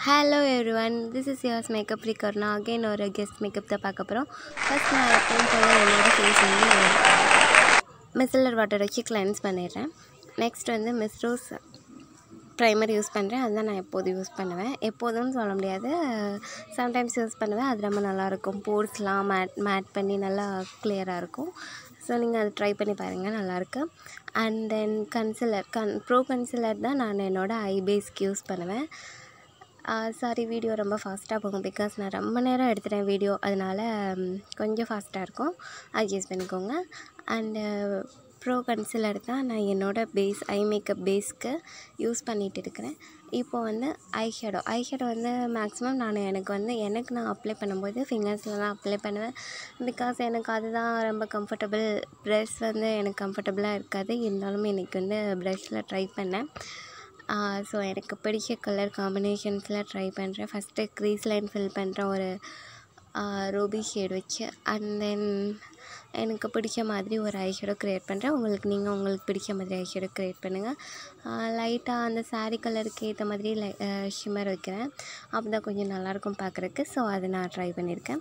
hello everyone this is yours makeup ரிகர்னா again ஒரு guest makeup தான் பார்க்க போகிறோம் ஃபர்ஸ்ட் நான் எப்பவும் போல் என்னோட ஃபேஸ் வந்து மிசலர் வாட்டர் வச்சு கிளென்ஸ் பண்ணிடுறேன் நெக்ஸ்ட் வந்து மிஸ் ரோஸ் ப்ரைமர் யூஸ் பண்ணுறேன் அதுதான் நான் எப்போதும் யூஸ் பண்ணுவேன் எப்போதும்னு சொல்ல முடியாது சம்டைம்ஸ் யூஸ் பண்ணுவேன் அது ரொம்ப நல்லாயிருக்கும் போர்ஸ்லாம் மேட் மேட் பண்ணி நல்லா கிளியராக இருக்கும் ஸோ நீங்கள் அதை ட்ரை பண்ணி பாருங்கள் நல்லாயிருக்கு அண்ட் தென் கன்சிலர் கன் ப்ரோ கன்சிலர் தான் நான் என்னோடய ஐ பேஸ்க்கு யூஸ் பண்ணுவேன் சாரி வீடியோ ரொம்ப ஃபாஸ்ட்டாக போகும் பிகாஸ் நான் ரொம்ப நேரம் எடுத்துட்டேன் வீடியோ அதனால் ம், கொஞ்சம் ஃபாஸ்ட்டாக இருக்கும் அட்ஜஸ்ட் பண்ணிக்கோங்க அண்டு ப்ரோ கன்சிலர் தான் நான் என்னோடய பேஸ் ஐ மேக்கப் பேஸ்க்கு யூஸ் பண்ணிகிட்டு இருக்கிறேன் இப்போ வந்து ஐ ஷேடோ ஐ ஷேடோ வந்து மேக்ஸிமம் நான் எனக்கு வந்து எனக்கு நான் அப்ளை பண்ணும்போது ஃபிங்கர்ஸில் தான் அப்ளை பண்ணுவேன் பிகாஸ் எனக்கு அதுதான் ரொம்ப கம்ஃபர்டபுள் ப்ரெஷ் வந்து எனக்கு கம்ஃபர்டபுளாக இருக்காது இருந்தாலும் எனக்கு வந்து ப்ரஷில் ட்ரை பண்ணேன் ஸோ எனக்கு பிடிச்ச கலர் காம்பினேஷன்ஸில் ட்ரை பண்ணுறேன் ஃபஸ்ட்டு க்ரீஸ் லைன் ஃபில் பண்ணுறேன் ஒரு ரூபி ஷேட் வச்சு அண்ட் தென் எனக்கு பிடிச்ச மாதிரி ஒரு ஐ ஷேடோ க்ரியேட் பண்ணுறேன் உங்களுக்கு நீங்கள் உங்களுக்கு பிடிச்ச மாதிரி ஐ ஷேடோ க்ரியேட் பண்ணுங்கள் லைட்டாக அந்த saree கலருக்கு ஏற்ற மாதிரி லை ஷிம்மர் வைக்கிறேன் அப்போ தான் கொஞ்சம் நல்லாயிருக்கும் பார்க்குறக்கு ஸோ அதை நான் ட்ரை பண்ணியிருக்கேன்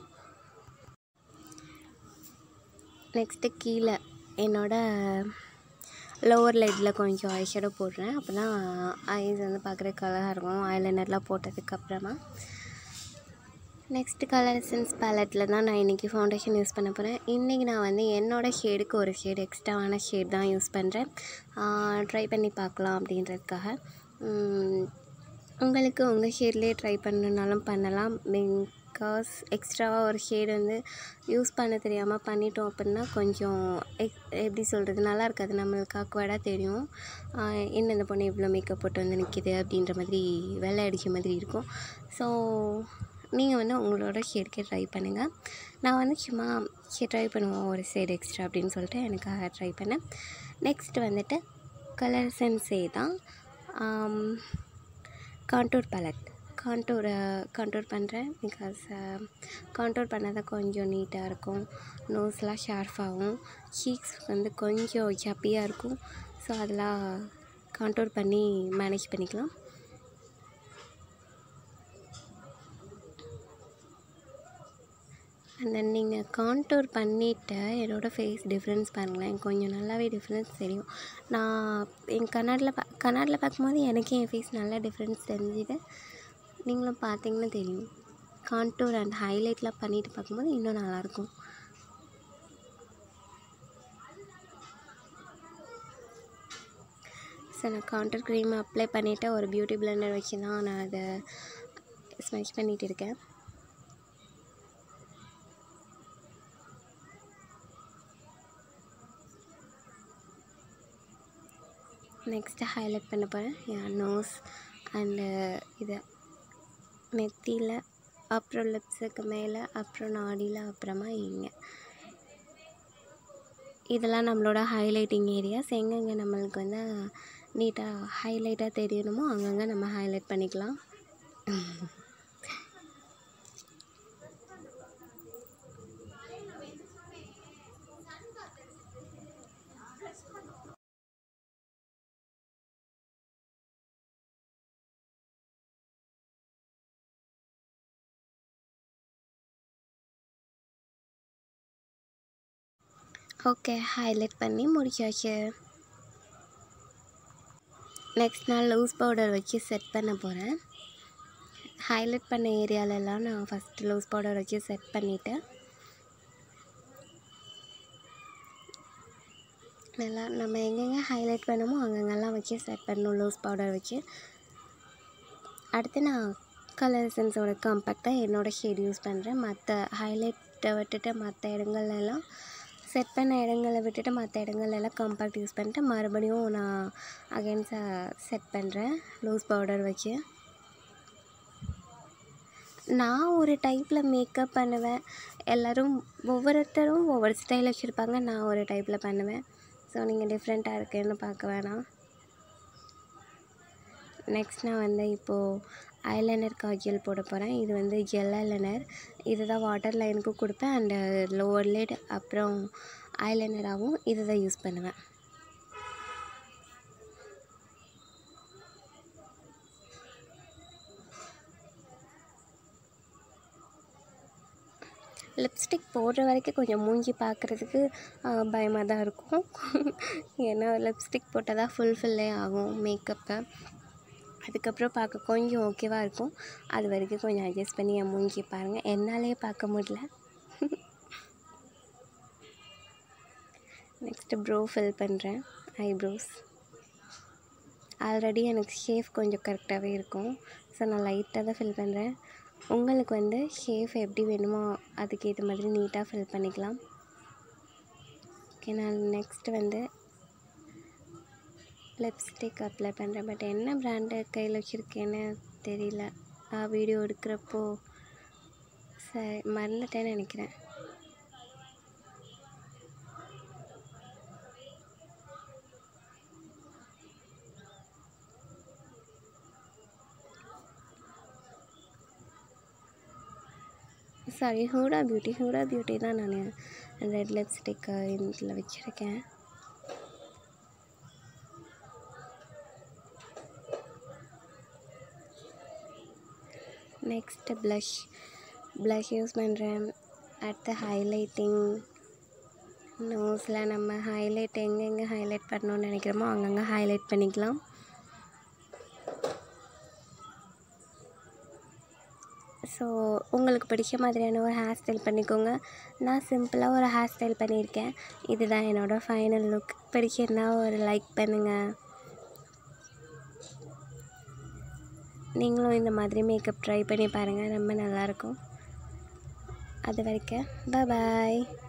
நெக்ஸ்ட்டு கீழே என்னோட லோவர் லைட்டில் கொஞ்சம் ஐஷேடோ போடுறேன் அப்போ தான் ஐஸ் வந்து பார்க்குறதுக்கு அழகாக இருக்கும் ஐலைனர்லாம் போட்டதுக்கப்புறமா நெக்ஸ்ட்டு கலர் எசன்ஸ் பேலட்டில் தான் நான் இன்றைக்கி ஃபவுண்டேஷன் யூஸ் பண்ண போகிறேன் இன்றைக்கி நான் வந்து என்னோடய ஷேடுக்கு ஒரு ஷேடு எக்ஸ்ட்ராவான ஷேட் தான் யூஸ் பண்ணுறேன் ட்ரை பண்ணி பார்க்கலாம் அப்படின்றதுக்காக உம், உங்களுக்கு உங்கள் ஷேட்லேயே ட்ரை பண்ணணுன்னாலும் பண்ணலாம் பிகாஸ் எக்ஸ்ட்ராவாக ஒரு ஷேடு வந்து யூஸ் பண்ண தெரியாமல் பண்ணிட்டோம் அப்படின்னா கொஞ்சம் எக் எப்படி சொல்கிறது நல்லா இருக்காது நம்மளுக்கு அக்வர்டாக தெரியும் ஆஹ் என்ன இந்த பொண்ணு இவ்வளோ மேக்கப் போட்டு வந்து நிற்கிது அப்படின்ற மாதிரி வெள்ளை அடிச்ச மாதிரி இருக்கும் ஸோ நீங்கள் வந்து உங்களோட ஷேடுக்கே ட்ரை பண்ணுங்கள் நான் வந்து சும்மா சரி ட்ரை பண்ணுவோம் ஒரு ஷேடு எக்ஸ்ட்ரா அப்படின்னு சொல்லிட்டு எனக்காக ட்ரை பண்ணேன் நெக்ஸ்ட் வந்துட்டு கலர் சென்ஸே தான் கான்டூர் பேலட் கான்டூர் கான்டூர் பண்ணுறேன் பிகாஸ் கான்டூர் பண்ணால் தான் கொஞ்சம் நீட்டாக இருக்கும் நோஸ்லாம் ஷார்ப்பாகும் சீக்ஸ் வந்து கொஞ்சம் சப்பியாக இருக்கும் ஸோ அதெல்லாம் கான்டூர் பண்ணி மேனேஜ் பண்ணிக்கலாம் அண்ட் தென் நீங்கள் கான்டூர் பண்ணிவிட்டு என்னோடய ஃபேஸ் டிஃப்ரென்ஸ் பாருங்களேன் கொஞ்சம் நல்லாவே டிஃப்ரென்ஸ் தெரியும் நான் என் கண்ணாடியில் பா கண்ணாடியில் பார்க்கும்போது எனக்கே என் ஃபேஸ் நல்லா டிஃப்ரென்ஸ் தெரிஞ்சுது நீங்களும் பார்த்தீங்கன்னா தெரியும் கான்டூர் அண்ட் ஹைலைட்லாம் பண்ணிட்டு பார்க்கும்போது இன்னும் நல்லாயிருக்கும் ஸோ நான் கான்டூர் க்ரீம் அப்ளை பண்ணிவிட்டு ஒரு பியூட்டி பிளெண்டர் வச்சு தான் நான் அதை ஸ்மெச் பண்ணிகிட்டு இருக்கேன் நெக்ஸ்ட்டு ஹைலைட் பண்ண போகிறேன் என் நோஸ் அண்டு இது நெத்தியில் அப்புறம் லிப்ஸுக்கு மேலே அப்புறம் நாடியில் அப்புறமா இங்கே இதெல்லாம் நம்மளோட ஹைலைட்டிங் ஏரியாஸ் எங்கெங்கே நம்மளுக்கு வந்து நீட்டாக ஹைலைட்டாக தெரியணுமோ அங்கங்கே நம்ம ஹைலைட் பண்ணிக்கலாம் ஓகே ஹைலைட் பண்ணி முடிச்சாச்சு நெக்ஸ்ட் நான் லூஸ் பவுடர் வச்சு செட் பண்ண போகிறேன் ஹைலைட் பண்ண ஏரியாலெல்லாம் நான் ஃபஸ்ட்டு லூஸ் பவுடர் வச்சு செட் பண்ணிவிட்டு நல்லா நம்ம எங்கெங்கே ஹைலைட் பண்ணமோ அங்கங்கெல்லாம் வச்சு செட் பண்ணணும் லூஸ் பவுடர் வச்சு அடுத்து நான் கலர் எசன்ஸோட காம்பேக்டாக என்னோடய ஷேட் யூஸ் பண்ணுறேன் மற்ற ஹைலைட்டை விட்டுட்டு மற்ற இடங்கள்லாம் செட் பண்ண இடங்களை விட்டுட்டு மற்ற இடங்கள்லாம் காம்பேக்ட் யூஸ் பண்ணிட்டு மறுபடியும் நான் அகைன்ஸாக செட் பண்ணுறேன் லூஸ் பவுடர் வச்சு நான் ஒரு டைப்பில் மேக்கப் பண்ணுவேன் எல்லோரும் ஒவ்வொருத்தரும் ஒவ்வொரு ஸ்டைல் வச்சுருப்பாங்க நான் ஒரு டைப்பில் பண்ணுவேன் ஸோ நீங்கள் டிஃப்ரெண்ட்டாக இருக்குன்னு பார்க்க வேணாம் நெக்ஸ்ட் நான் வந்து இப்போது ஐலைனர் காஜல் போட போகிறேன் இது வந்து ஜெல் ஐலைனர் இது தான் வாட்டர் லைனுக்கும் கொடுப்பேன் அண்டு லோவர் லிட் அப்புறம் ஐலைனராகவும் இதை தான் யூஸ் பண்ணுவேன் லிப்ஸ்டிக் போடுற வரைக்கும் கொஞ்சம் மூஞ்சி பார்க்குறதுக்கு பயமாக தான் இருக்கும் ஏன்னா லிப்ஸ்டிக் போட்டால் தான் ஃபுல்ஃபில்லே ஆகும் மேக்கப்பை அதுக்கப்புறம் பார்க்க கொஞ்சம் ஓகேவாக இருக்கும் அது வரைக்கும் கொஞ்சம் அட்ஜஸ்ட் பண்ணி என் மூஞ்சி பாருங்கள் என்னாலே பார்க்க முடியல நெக்ஸ்ட்டு ப்ரோ ஃபில் பண்ணுறேன் ஐப்ரோஸ் ஆல்ரெடி எனக்கு ஷேஃப் கொஞ்சம் கரெக்டாகவே இருக்கும் ஸோ நான் லைட்டாக தான் ஃபில் பண்ணுறேன் உங்களுக்கு வந்து ஷேஃப் எப்படி வேணுமோ அதுக்கேற்ற மாதிரி நீட்டாக ஃபில் பண்ணிக்கலாம் ஓகே நான் நெக்ஸ்ட்டு வந்து லிப்ஸ்டிக் அப்ளை பண்ணுறேன் பட் என்ன ப்ராண்டு கையில் வச்சுருக்கேன்னு தெரியல வீடியோ எடுக்கிறப்போ சரி மறந்துட்டேன்னு நினைக்கிறேன் sorry Huda beauty Huda beauty தான் நான் ரெட் லிப்ஸ்டிக்கு இதில் வச்சுருக்கேன் நெக்ஸ்ட்டு ப்ளஷ் ப்ளஷ் யூஸ் பண்ணுறேன் அடுத்து ஹைலைட்டிங் நோஸில் நம்ம ஹைலைட் எங்கெங்கே ஹைலைட் பண்ணணும்னு நினைக்கிறோமோ அங்கங்கே ஹைலைட் பண்ணிக்கலாம் ஸோ உங்களுக்கு பிடிச்ச மாதிரியான ஒரு ஹேர் ஸ்டைல் பண்ணிக்கோங்க நான் சிம்பிளாக ஒரு ஹேர் ஸ்டைல் பண்ணியிருக்கேன் இதுதான் என்னோடய ஃபைனல் லுக் பிடிச்சிருந்தா ஒரு லைக் பண்ணுங்கள் நீங்களும் இந்த மாதிரி மேக்கப் ட்ரை பண்ணி பாருங்கள் ரொம்ப நல்லாயிருக்கும் அது வரைக்கும் பாய்